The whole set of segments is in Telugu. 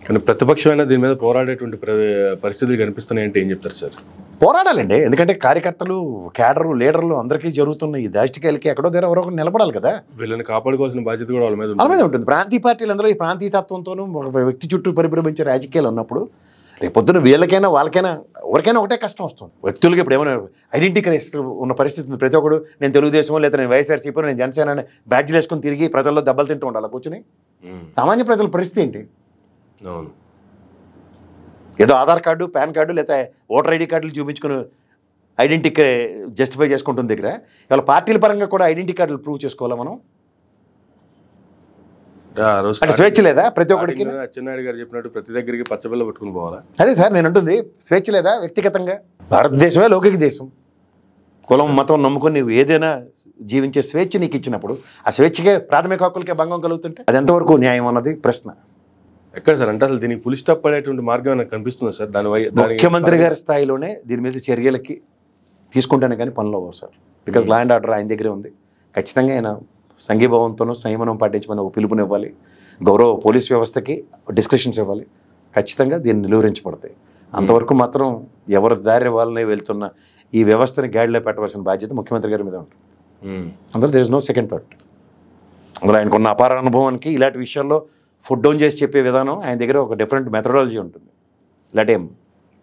కానీ ప్రతిపక్షమైన దీని మీద పోరాడేటువంటి ప్ర- పరిస్థితులు కనిపిస్తున్నాయంటే ఏం చెప్తారు సార్ పోరాడాలండి ఎందుకంటే కార్యకర్తలు కేడరు లీడర్లు అందరికీ జరుగుతున్న ఈ దాష్టికాయలకి ఎక్కడో దగ్గర ఎవరో ఒకరు నిలబడాలి కదా వీళ్ళని కాపాడుకోవాల్సిన బాధ్యత కూడా వాళ్ళ మీద వాళ్ళ ఉంటుంది మీద ఉంటుంది ప్రాంతీయ పార్టీలు అందరూ ఈ ప్రాంతీయ తత్వంతోనూ ఒక వ్యక్తి చుట్టూ పరిభ్రమించే రాజకీయాలు ఉన్నప్పుడు రేపొద్దున వీళ్ళకైనా వాళ్ళకైనా ఎవరికైనా ఒకటే కష్టం వస్తుంది వ్యక్తులకి ఇప్పుడు ఏమైనా ఐడెంటిటీ క్రైస్ ఉన్న పరిస్థితి ఉంది ప్రతి ఒక్కడు నేను తెలుగుదేశం లేదా నేను వైఎస్ఆర్సీపీ నేను జనసేన అని బ్యాడ్జీలు వేసుకొని తిరిగి ప్రజల్లో దెబ్బలు తింటూ ఉండాలి కూర్చుని ఉమ్. సామాన్య ప్రజల పరిస్థితి ఏంటి అవును ఏదో ఆధార్ కార్డు పాన్ కార్డు లేదా ఓటర్ ఐడి కార్డులు చూపించుకుని ఐడెంటిటీ జస్టిఫై చేసుకుంటుంది దగ్గర ఇవాళ పార్టీల పరంగా కూడా ఐడెంటిటీ కార్డులు ప్రూవ్ చేసుకోవాలా మనం అంటే ఆ రోజు అంటే స్వేచ్ఛ లేదా ప్రతి ఒక్కడికి స్టార్టింగ్లోనే అచ్చెన్నాయుడు గారు చెప్పినట్టు ప్రతి దగ్గరికి పచ్చబిల్ల పట్టుకుని పోవాలా అదే సార్ నేను అంటుంది స్వేచ్ఛ లేదా వ్యక్తిగతంగా భారతదేశమే లౌకిక దేశం కులం మతం నమ్ముకొని నువ్వు ఏదైనా జీవించే స్వేచ్ఛ నీకు ఇచ్చినప్పుడు ఆ స్వేచ్ఛకే ప్రాథమిక హక్కులకే భంగం కలుగుతుంటే అది ఎంతవరకు న్యాయం అన్నది ప్రశ్న ఎక్కడ సార్ అంటే అసలు దీనికి పులి స్టాప్ పడేటువంటి మార్గం నాకు కనిపిస్తుంది సార్ దాని వై- దాని ముఖ్యమంత్రి గారి స్థాయిలోనే దీని మీద చర్యలకి తీసుకుంటానే కానీ పనులు అవ్వవు sir because law and order ఆయన దగ్గరే ఉంది ఖచ్చితంగా ఆయన సంఘీభావంతోనూ సంయమనం పాటించమని ఒక పిలుపునివ్వాలి గౌరవ పోలీస్ వ్యవస్థకి డిస్క్రిప్షన్స్ ఇవ్వాలి ఖచ్చితంగా దీన్ని నిలువరించబడతాయి అంతవరకు మాత్రం ఎవరి దారి వాళ్ళనే వెళ్తున్న ఈ వ్యవస్థని గాడిలో పెట్టవలసిన బాధ్యత ముఖ్యమంత్రి గారి మీద ఉంటుంది ఉమ్. అందులో there is no second thought అందులో ఆయనకున్న అపార అనుభవానికి ఇలాంటి విషయాల్లో ఫుడ్ డౌన్ చేసి చెప్పే విధానం ఆయన దగ్గర ఒక డిఫరెంట్ మెథడాలజీ ఉంటుంది లెట్ హిమ్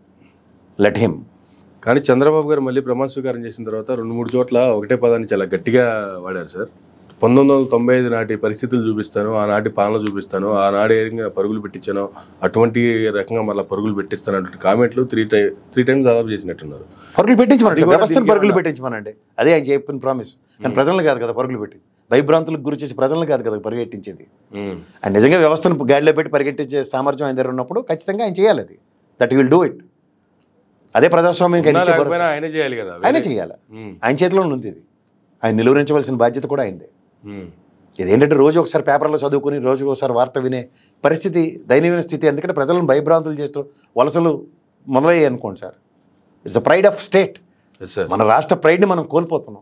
లెట్ హిమ్ కానీ చంద్రబాబు గారు మళ్ళీ ప్రమాణ స్వీకారం చేసిన తర్వాత రెండు మూడు చోట్ల ఒకటే పదాన్ని చాలా గట్టిగా వాడారు సార్ పంతొమ్మిది వందల తొంభై ఐదు నాటి పరిస్థితులు చూపిస్తాను ఆనాటి పాలన చూపిస్తాను ఆనాడు ఏ రకంగా పరుగులు పెట్టించాను అటువంటి రకంగా మళ్ళీ పరుగులు పెట్టిస్తాను అటువంటి కామెంట్లు త్రీ టై త్రీ టైమ్స్ దాదాపు చేసినట్టున్నారు పరుగులు పెట్టించమనండి అది కూడా వ్యవస్థను దీనికి పరుగులు ఏమన్నా- పెట్టించమనండి అదే ఆయన చెప్పిన ప్రామిస్ కానీ ప్రజలను కాదు కదా పరుగులు పెట్టి భయభ్రాంతులకు గురి చేసి ప్రజలను కాదు కదా పరిగెట్టించేది ఉమ్. ఆయన నిజంగా వ్యవస్థను గాడిలో పెట్టి పరిగెట్టించే సామర్థ్యం ఆయన దగ్గర ఉన్నప్పుడు ఖచ్చితంగా ఆయన చేయాలి అది దట్ విల్ డూ ఇట్ అదే ప్రజాస్వామ్యానికి ఆయన ఉన్నా ఇచ్చే లేకపోయినా భరోసా. ఆయనే చేయాలి కదా ఆయనే చేయాలి ఉమ్. ఆయన చేతిలో ఉంది ఇది ఆయన నిలువరించవలసిన బాధ్యత కూడా అయింది ఉమ్. ఇదేంటంటే రోజు ఒకసారి పేపర్లో చదువుకుని రోజు ఒకసారి వార్త వినే పరిస్థితి దయనీయమైన స్థితి ఎందుకంటే ప్రజలను భయభ్రాంతులు చేస్తూ వలసలు మొదలయ్యాయి అనుకోండి sir it's a pride of state Yes, sir. మన రాష్ట్ర ప్రైడ్ని మనం కోల్పోతున్నాం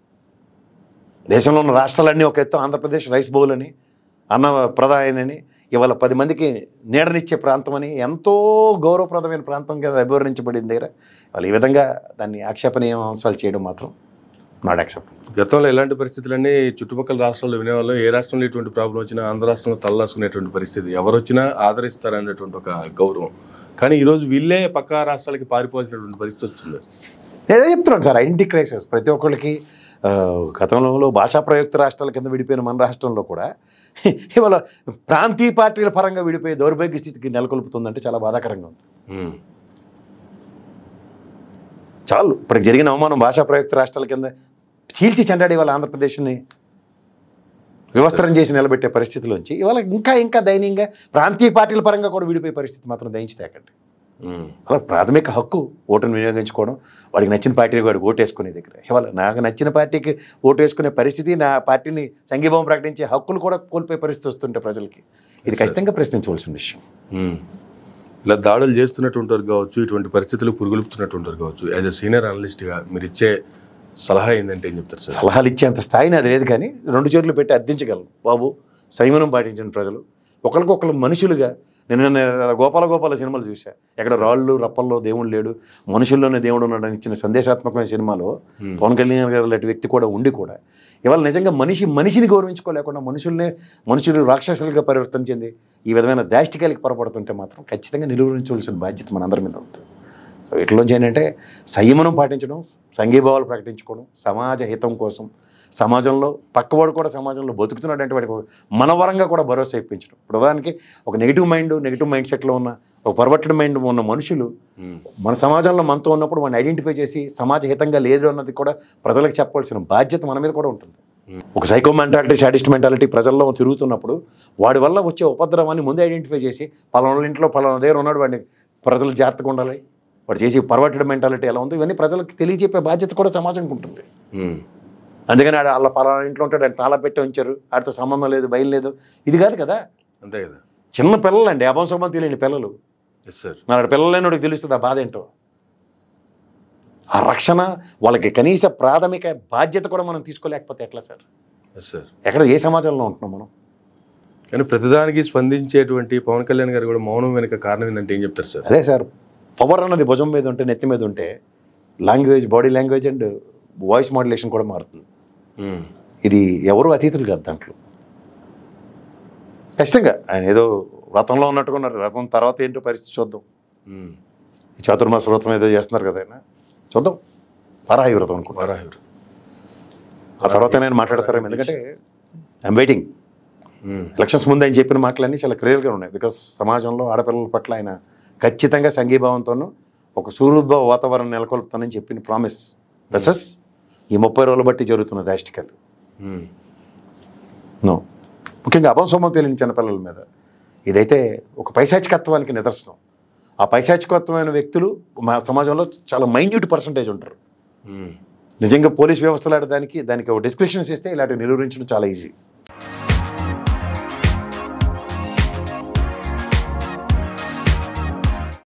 దేశంలో ఉన్న రాష్ట్రాలన్నీ ఒక ఎత్తు ఆంధ్రప్రదేశ్ రైస్ బౌల్ అని అన్న ప్రధానని ఇవాళ పది మందికి నీడనిచ్చే ప్రాంతం అని ఎంతో గౌరవప్రదమైన ప్రాంతంగా అభివర్ణించబడింది దగ్గర వాళ్ళు ఈ విధంగా దాన్ని ఆక్షేపణీయ అంశాలు చేయడం మాత్రం నాట్ యాక్సెప్ట్ గతంలో ఇలాంటి పరిస్థితులన్నీ చుట్టుపక్కల రాష్ట్రాల్లో వినేవాళ్ళం ఏ రాష్ట్రంలో ఇటువంటి ప్రాబ్లం వచ్చినా ఆంధ్ర రాష్ట్రంలో తలదాచుకునేటువంటి పరిస్థితి ఎవరు వచ్చినా ఆదరిస్తారనేటువంటి ఒక గౌరవం కానీ ఈరోజు వీళ్ళే పక్క రాష్ట్రాలకి పారిపోవాల్సినటువంటి పరిస్థితి వచ్చింది నేనే చెప్తున్నాను సార్ ఐడెంటిటీ క్రైసిస్ ప్రతి ఒక్కరికి ఆ, గతంలో భాషా ప్రయుక్త రాష్ట్రాల కింద విడిపోయిన మన రాష్ట్రంలో కూడా ఇవాళ ప్రాంతీయ పార్టీల పరంగా విడిపోయే దౌర్భాగ్య స్థితికి నెలకొల్పుతుందంటే చాలా బాధాకరంగా ఉంది ఉమ్. చాలు ఇప్పుడు జరిగిన అవమానం భాషా ప్రయుక్త రాష్ట్రాల కింద చీల్చి చెండాడి వాళ్ళ ఆంధ్రప్రదేశ్ని వివస్త్రం చేసి నిలబెట్టే పరిస్థితిలోంచి ఇవాళ ఇంకా ఇంకా దయనీయంగా ప్రాంతీయ పార్టీల పరంగా కూడా విడిపోయే పరిస్థితి మాత్రం దయించి తేకండి ఉమ్. అలా ప్రాథమిక హక్కు ఓటును వినియోగించుకోవడం వాడికి నచ్చిన పార్టీకి వాడికి ఓటు వేసుకునే దగ్గర ఇవాళ నాకు నచ్చిన పార్టీకి ఓటు వేసుకునే పరిస్థితి నా పార్టీని సంఘీభావం ప్రకటించే హక్కులు కూడా కోల్పోయే పరిస్థితి వస్తుంటే ప్రజలకి ఇది ఖచ్చితంగా ప్రశ్నించవలసిన విషయం ఉమ్. ఇలా దాడులు చేస్తున్నటువంటి వారు కావచ్చు ఇటువంటి పరిస్థితులు పురుగులుపుతున్నటువంటి వారు కావచ్చు యాజ్ అ సీనియర్ అనలిస్ట్గా మీరు ఇచ్చే సలహా ఏంటంటే ఏం చెప్తారు సార్ సలహాలు ఇచ్చేంత స్థాయిని అది లేదు కానీ రెండు చేతులు పెట్టి అర్థించగలను బాబు సంయమనం పాటించిన ప్రజలు ఒకరికొకరు మనుషులుగా నేను నిన్న గోపాల గోపాల సినిమాలు చూసా ఎక్కడ రాళ్ళు రప్పల్లో దేవుడు లేడు మనుషుల్లోనే దేవుడు ఉన్నాడని ఇచ్చిన సందేశాత్మకమైన సినిమాలో Hmm. పవన్ కళ్యాణ్ గారు లాంటి వ్యక్తి కూడా ఉండి కూడా ఇవాళ నిజంగా మనిషి మనిషిని గౌరవించుకోలేకుండా మనుషుల్నే మనుషులు రాక్షసులుగా పరివర్తన చెంది ఈ విధమైన దాష్టికాలకి పొరపడుతుంటే మాత్రం ఖచ్చితంగా నిలువరించవలసిన బాధ్యత మనందరి మీద ఉంటుంది సో ఇట్లోంచి ఏంటంటే సంయమనం పాటించడం సంఘీభావాలు ప్రకటించుకోవడం సమాజ హితం కోసం సమాజంలో పక్కవాడు కూడా సమాజంలో బతుకుతున్నటువంటి వాడికి ఒక మనవరంగా కూడా భరోసా ఇప్పించడం ప్రధానికి ఒక నెగిటివ్ మైండ్ నెగిటివ్ మైండ్ సెట్లో ఉన్న ఒక పర్వర్టెడ్ మైండ్ ఉన్న మనుషులు ఉమ్. మన సమాజంలో మనతో ఉన్నప్పుడు మనం ఐడెంటిఫై చేసి సమాజ హితంగా లేదు అన్నది కూడా ప్రజలకు చెప్పవలసిన బాధ్యత మన మీద కూడా ఉంటుంది Hmm. ఒక సైకో మెంటాలిటీ సాడిస్ట్ మెంటాలిటీ ప్రజల్లో తిరుగుతున్నప్పుడు వాడి వల్ల వచ్చే ఉపద్రవాన్ని ముందే ఐడెంటిఫై చేసి పలానా ఇంట్లో పలానా దగ్గర ఉన్నాడు వాడిని ప్రజలు జాగ్రత్తగా ఉండాలి వాడు చేసి పర్వర్టెడ్ మెంటాలిటీ ఎలా ఉందో ఇవన్నీ ప్రజలకు తెలియజెప్పే బాధ్యత కూడా సమాజంకి ఉంటుంది ఉమ్. అందుకని ఆడ వాళ్ళ పలానా ఇంట్లో ఉంటాడు ఆయన తాళా పెట్టి ఉంచారు ఆడితో సంబంధం లేదు భయం లేదు ఇది కాదు కదా అంతే కదా చిన్న పిల్లలండి అభంశోభం తెలియని పిల్లలు ఎస్ సార్ మరి ఆడ పిల్లలైనడికి తెలుస్తుంది ఆ బాధ ఏంటో ఆ రక్షణ వాళ్ళకి కనీస ప్రాథమిక బాధ్యత కూడా మనం తీసుకోలేకపోతే ఎట్లా సార్ ఎస్ సార్ ఎక్కడ ఏ సమాజంలో ఉంటున్నాం మనం కానీ ప్రతిదానికి స్పందించేటువంటి పవన్ కళ్యాణ్ గారు కూడా మౌనం వెనుక కారణం ఏంటంటే ఏం చెప్తారు సార్ అదే సార్ పవర్ అన్నది భుజం మీద ఉంటే నెత్తి మీద ఉంటే language body language and voice modulation కూడా మారుతుంది ఉమ్, ఇది ఎవరు అతీతులు కాదు దాంట్లో ఖచ్చితంగా ఆయన ఏదో వ్రతంలో ఉన్నట్టుగా ఉన్నారు వ్రతం తర్వాత ఏంటో పరిస్థితి చూద్దాం ఉమ్. ఈ చాతుర్మాస వ్రతం ఏదో చేస్తున్నారు కదా ఆయన చూద్దాం వారాహి వ్రతం అనుకుంటా వారాహివుడు. ఆ తర్వాత నేను మాట్లాడతారేమో ఎందుకంటే ఐఎమ్ వెయిటింగ్ ఉమ్, ఎలక్షన్స్ ముందు ఆయన చెప్పిన మాటలన్నీ చాలా క్లియర్గా ఉన్నాయి బికాస్ సమాజంలో ఆడపిల్లల పట్ల ఆయన ఖచ్చితంగా సంఘీభావంతోనూ ఒక సూర్యోద్భవ వాతావరణం నెలకొల్పుతానని చెప్పిన ప్రామిస్ వెసెస్ ఈ ముప్పై రోజులు బట్టి జరుగుతున్న దాష్టికలు ఉమ్, నో ముఖ్యంగా అపంసోమం తెలియని చిన్నపిల్లల మీద ఇదైతే ఒక పైశాచికత్వానికి నిదర్శనం ఆ పైశాచికత్వమైన వ్యక్తులు మా సమాజంలో చాలా మైన్యూట్ పర్సంటేజ్ ఉంటారు ఉమ్. నిజంగా పోలీస్ వ్యవస్థలాడడానికి దానికి ఒక డిస్క్రిప్షన్స్ ఇస్తే ఇలాంటివి నిలువరించడం చాలా ఈజీ